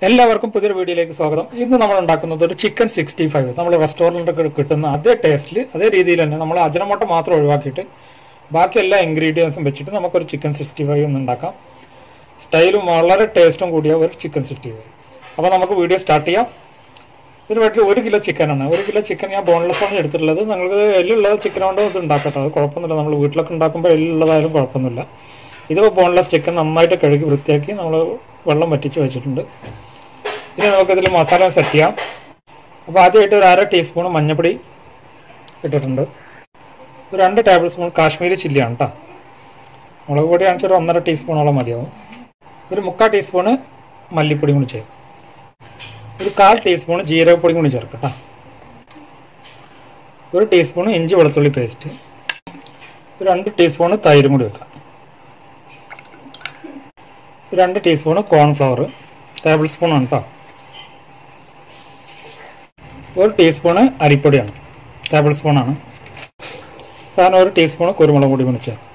എല്ലാവർക്കും പുതിയൊരു വീഡിയോയിലേക്ക് സ്വാഗതം ഇന്ന് നമ്മൾ ഉണ്ടാക്കുന്നത് ഒരു ചിക്കൻ സിക്സ്റ്റി ഫൈവ് നമ്മൾ റെസ്റ്റോറൻറ്റൊക്കെ കിട്ടുന്ന അതേ ടേസ്റ്റിൽ അതേ രീതിയിൽ തന്നെ നമ്മൾ അജനമോട്ട മാത്രം ഒഴിവാക്കിയിട്ട് ബാക്കി എല്ലാ ഇൻഗ്രീഡിയൻസും വെച്ചിട്ട് നമുക്കൊരു ചിക്കൻ സിക്സ്റ്റി ഫൈവ് ഒന്ന് ഉണ്ടാക്കാം സ്റ്റൈലും വളരെ ടേസ്റ്റും കൂടിയ ഒരു ചിക്കൻ സിക്സ്റ്റി ഫൈവ് അപ്പോൾ നമുക്ക് വീഡിയോ സ്റ്റാർട്ട് ചെയ്യാം ഇതിന് വേണ്ടി ഒരു കിലോ ചിക്കനാണ് ഒരു കിലോ ചിക്കൻ ഞാൻ ബോൺലെസ് ആണ് എടുത്തിട്ടുള്ളത് നിങ്ങൾക്ക് എല്ലുള്ള ചിക്കൻ കൊണ്ട് ഇത് ഉണ്ടാക്കട്ടെ അത് കുഴപ്പമൊന്നുമില്ല നമ്മൾ വീട്ടിലൊക്കെ ഉണ്ടാക്കുമ്പോൾ എല്ലുള്ളതായാലും കുഴപ്പമൊന്നുമില്ല ഇതിപ്പോൾ ബോൺലെസ് ചിക്കൻ നന്നായിട്ട് കഴുകി വൃത്തിയാക്കി നമ്മൾ വെള്ളം വറ്റിച്ച് വെച്ചിട്ടുണ്ട് ഇനി നമുക്കിതിൽ മസാല സെറ്റ് ചെയ്യാം അപ്പോൾ ആദ്യമായിട്ട് ഒരു അര ടീസ്പൂൺ മഞ്ഞൾപ്പൊടി ഇട്ടിട്ടുണ്ട് ഒരു രണ്ട് ടേബിൾ സ്പൂൺ കാശ്മീരി ചില്ലിയാണ് കേട്ടോ മുളക് പൊടി ആണെന്ന് ഒരു ഒന്നര ടീസ്പൂണോളം മതിയാവും ഒരു മുക്കാൽ ടീസ്പൂണ് മല്ലിപ്പൊടി കൂടി ചെയ്യും ഒരു കാൽ ടീസ്പൂൺ ജീരകപ്പൊടി കൂടി ചേർക്കാം കേട്ടോ ഒരു ടീസ്പൂൺ ഇഞ്ചി വെളുത്തുള്ളി പേസ്റ്റ് ഒരു രണ്ട് ടീസ്പൂൺ തൈരും കൂടി വെക്കാം ഒരു രണ്ട് ടീസ്പൂൺ കോൺഫ്ലവർ ടേബിൾ സ്പൂണാണ് കേട്ടോ ഒരു ടീസ്പൂണ് അരിപ്പൊടിയാണ് ടേബിൾ സ്പൂണാണ് സാധനം ഒരു ടീസ്പൂൺ കുരുമുളക് പൊടി കൂടി ചേർക്കും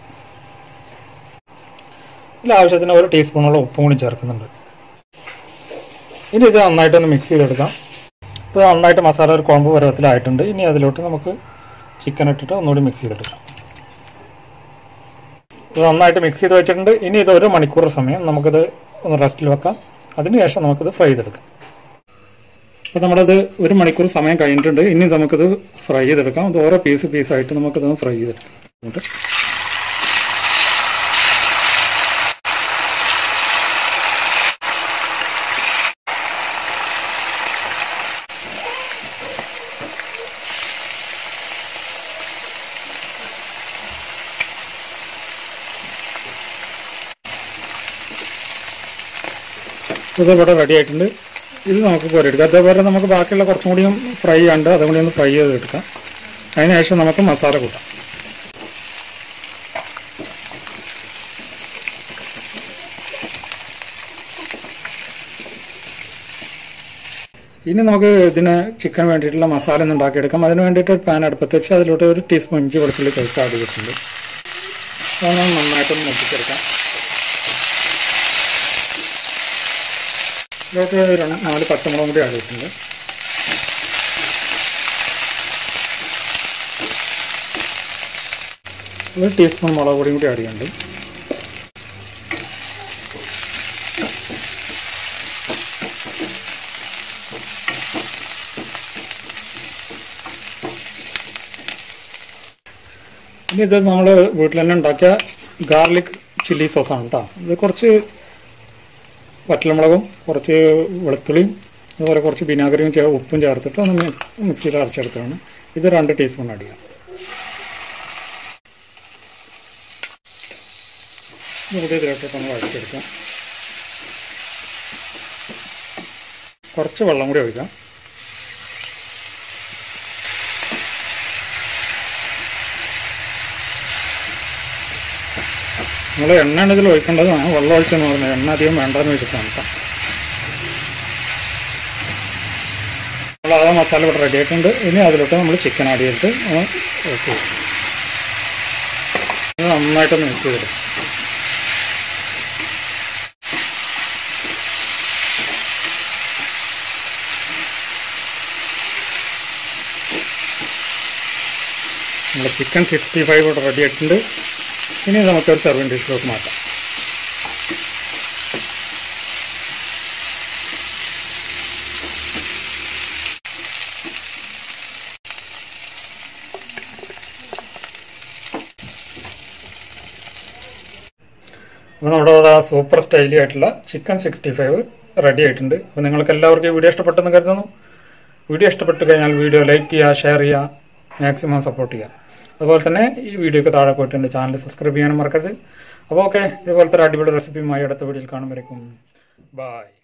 ഇതിൽ ആവശ്യത്തിന് ഒരു ടീസ്പൂണോളം ഉപ്പും കൂടി ചേർക്കുന്നുണ്ട് ഇനി ഇത് നന്നായിട്ടൊന്ന് മിക്സ് ചെയ്തെടുക്കാം ഇപ്പോൾ നന്നായിട്ട് മസാല ഒരു കോമ്പ് പരുവത്തിലായിട്ടുണ്ട് ഇനി അതിലോട്ട് നമുക്ക് ചിക്കൻ ഇട്ടിട്ട് ഒന്നുകൂടി മിക്സ് ചെയ്തെടുക്കാം ഇത് നന്നായിട്ട് മിക്സ് ചെയ്ത് വെച്ചിട്ടുണ്ട് ഇനി ഇത് ഒരു മണിക്കൂർ സമയം നമുക്കിത് ഒന്ന് റെസ്റ്റിൽ വെക്കാം അതിനുശേഷം നമുക്കിത് ഫ്രൈ ചെയ്തെടുക്കാം അപ്പോൾ നമ്മളത് ഒരു മണിക്കൂർ സമയം കഴിഞ്ഞിട്ടുണ്ട് ഇനി നമുക്കിത് ഫ്രൈ ചെയ്തെടുക്കാം അത് ഓരോ പീസ് പീസായിട്ട് നമുക്കിത് ഫ്രൈ ചെയ്തെടുക്കാം എന്നിട്ട് ഇത് ഇവിടെ റെഡി ആയിട്ടുണ്ട് ഇത് നമുക്ക് കോരിയെടുക്കാം അതേപോലെ നമുക്ക് ബാക്കിയുള്ള കുറച്ചും കൂടിയും ഫ്രൈ ചെയ്യാണ്ട് അതും കൂടി ഒന്ന് ഫ്രൈ ചെയ്തെടുക്കാം അതിനുശേഷം നമുക്ക് മസാല കൂട്ടാം ഇനി നമുക്ക് ഇതിന് ചിക്കൻ വേണ്ടിയിട്ടുള്ള മസാല ഒന്ന് ഉണ്ടാക്കിയെടുക്കാം അതിന് വേണ്ടിയിട്ട് ഒരു പാൻ അടുപ്പത്ത് വെച്ച് അതിലോട്ട് ഒരു ടീസ്പൂൺ ഇഞ്ചി വെളുത്തുള്ളി കഴിച്ച് ആഡ് ചെയ്തിട്ടുണ്ട് അതൊന്ന് നന്നായിട്ടൊന്ന് മുട്ടിച്ചെടുക്കാം ഇതിലോട്ട് രണ്ട് നാല് പച്ചമുളകും കൂടി ആഡ് ചെയ്തിട്ടുണ്ട് ഒരു ടീസ്പൂൺ മുളക് പൊടിയും കൂടി ആഡ് ചെയ്യുന്നുണ്ട് ഇനി ഇത് നമ്മൾ വീട്ടിൽ തന്നെ ഉണ്ടാക്കിയ ഗാർലിക് ചില്ലി സോസാണ് കേട്ടോ ഇത് കുറച്ച് വറ്റൽമുളകും കുറച്ച് വെളുത്തുള്ളിയും അതുപോലെ കുറച്ച് വിനാഗിരിയും ചേ ഉപ്പും ചേർത്തിട്ട് ഒന്ന് മിക്സിയിൽ അരച്ചെടുത്തതാണ് ഇത് രണ്ട് ടീസ്പൂൺ ആഡ് ചെയ്യാം നമുക്ക് ഇതിലോട്ടിട്ട് ഒന്ന് വഴച്ചെടുക്കാം കുറച്ച് വെള്ളം കൂടി ഒഴിക്കാം നമ്മൾ എണ്ണയാണ് ഇതിൽ ഒഴിക്കേണ്ടത് വെള്ളം ഒഴിച്ചെന്ന് പറഞ്ഞത് എണ്ണ അധികം വേണ്ടെന്ന് വെച്ചിട്ടാണ് കേട്ടോ നമ്മൾ ആ മസാല ഇവിടെ റെഡി ആയിട്ടുണ്ട് ഇനി അതിലോട്ട് നമ്മൾ ചിക്കൻ ആഡ് ചെയ്തിട്ട് ഓക്കെ നന്നായിട്ടൊന്ന് മിക്സ് ചെയ്തിടും നമ്മുടെ ചിക്കൻ സിക്സ്റ്റി ഫൈവ് ഇവിടെ റെഡി ആയിട്ടുണ്ട് ഇനി നമുക്കൊരു സെർവിങ് ഡിഷിലോട്ട് മാറ്റാം അപ്പോൾ നമ്മുടെ സൂപ്പർ സ്റ്റൈലി ആയിട്ടുള്ള ചിക്കൻ സിക്സ്റ്റി ഫൈവ് റെഡി ആയിട്ടുണ്ട് അപ്പോൾ നിങ്ങൾക്ക് എല്ലാവർക്കും ഈ വീഡിയോ ഇഷ്ടപ്പെട്ടെന്ന് കരുതുന്നു വീഡിയോ ഇഷ്ടപ്പെട്ട് കഴിഞ്ഞാൽ വീഡിയോ ലൈക്ക് ചെയ്യുക ഷെയർ ചെയ്യുക മാക്സിമം സപ്പോർട്ട് ചെയ്യുക അതുപോലെ തന്നെ ഈ വീഡിയോക്ക് താഴെ പോയിട്ട് എൻ്റെ ചാനൽ സബ്സ്ക്രൈബ് ചെയ്യാനും മറക്കരുത് അപ്പോൾ ഓക്കെ ഇതുപോലത്തെ ഒരു അടിപൊളി റെസിപ്പിയുമായി അടുത്ത വീഡിയോയിൽ കാണുമ്പോഴേക്കും ബായ്